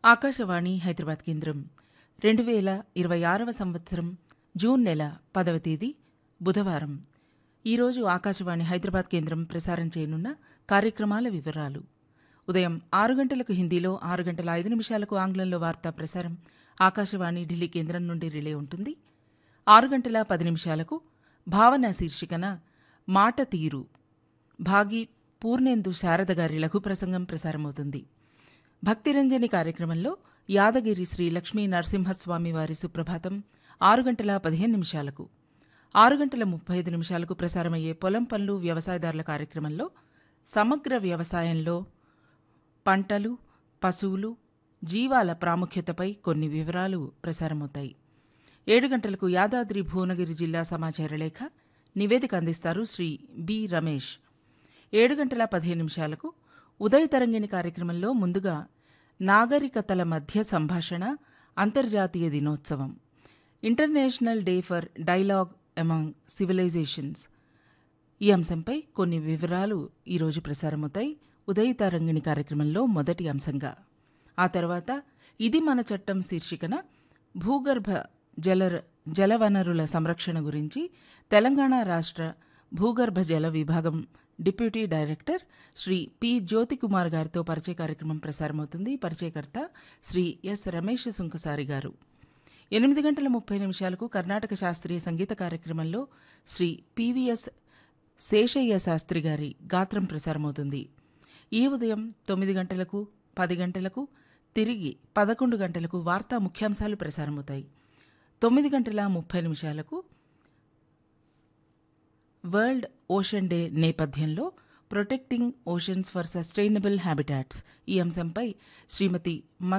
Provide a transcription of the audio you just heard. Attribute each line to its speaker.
Speaker 1: ఆకాశవాణి హైదరాబాద్ కేంద్రం రెండు వేల ఇరవై ఆరవ సంవత్సరం జూన్ నెల పదవ తేదీ బుధవారం ఈరోజు ఆకాశవాణి హైదరాబాద్ కేంద్రం ప్రసారం చేయనున్న కార్యక్రమాల వివరాలు ఉదయం ఆరు గంటలకు హిందీలో ఆరు గంటల ఐదు నిమిషాలకు ఆంగ్లంలో వార్తా ప్రసారం ఆకాశవాణి ఢిల్లీ కేంద్రం నుండి రిలే ఉంటుంది ఆరు గంటల పది నిమిషాలకు భావన శీర్షికన మాట తీరు భాగి పూర్ణేందు శారద గారి లఘు ప్రసంగం ప్రసారమవుతుంది భక్తిరంజని కార్యక్రమంలో యాదగిరి శ్రీ లక్ష్మీ నరసింహస్వామి వారి సుప్రభాతం ఆరు గంటల పదిహేను నిమిషాలకు ఆరు గంటల ముప్పై ఐదు నిమిషాలకు ప్రసారమయ్యే పొలం పనులు వ్యవసాయదారుల కార్యక్రమంలో సమగ్ర వ్యవసాయంలో పంటలు పశువులు జీవాల ప్రాముఖ్యతపై కొన్ని వివరాలు ప్రసారమవుతాయి ఏడు గంటలకు యాదాద్రి భువనగిరి జిల్లా సమాచార లేఖ నివేదిక అందిస్తారు శ్రీ బి రమేష్ ఏడు గంటల పదిహేను నిమిషాలకు ఉదయ తరంగిణి కార్యక్రమంలో ముందుగా నాగరికతల మధ్య సంభాషణ అంతర్జాతీయ దినోత్సవం international day for dialogue among civilizations ఈ అంశంపై కొన్ని వివరాలు ఈరోజు ప్రసారమవుతాయి ఉదయ తరంగిణి కార్యక్రమంలో మొదటి అంశంగా ఆ తర్వాత ఇది మన చట్టం శీర్షికన భూగర్భ జల జలవనరుల సంరక్షణ గురించి తెలంగాణ రాష్ట్ర భూగర్భ జల విభాగం deputy director Shri P Jyothikumar గారితో పరిచయ కార్యక్రమం ప్రసారమవుతుంది పరిచయకర్త శ్రీ ఎస్ రమేష్ సుంకసారి గారు ఎనిమిది గంటల ముప్పై నిమిషాలకు కర్ణాటక శాస్త్రీయ సంగీత కార్యక్రమంలో శ్రీ పివిఎస్ శేషయ్య శాస్త్రి గారి గాత్రం ప్రసారమవుతుంది ఈ ఉదయం తొమ్మిది గంటలకు పది గంటలకు తిరిగి పదకొండు గంటలకు వార్తా ముఖ్యాంశాలు ప్రసారమవుతాయి తొమ్మిది గంటల ముప్పై నిమిషాలకు వరల్డ్ ఓషన్ డే నేపథ్యంలో protecting oceans for sustainable habitats ఈ అంశంపై శ్రీమతి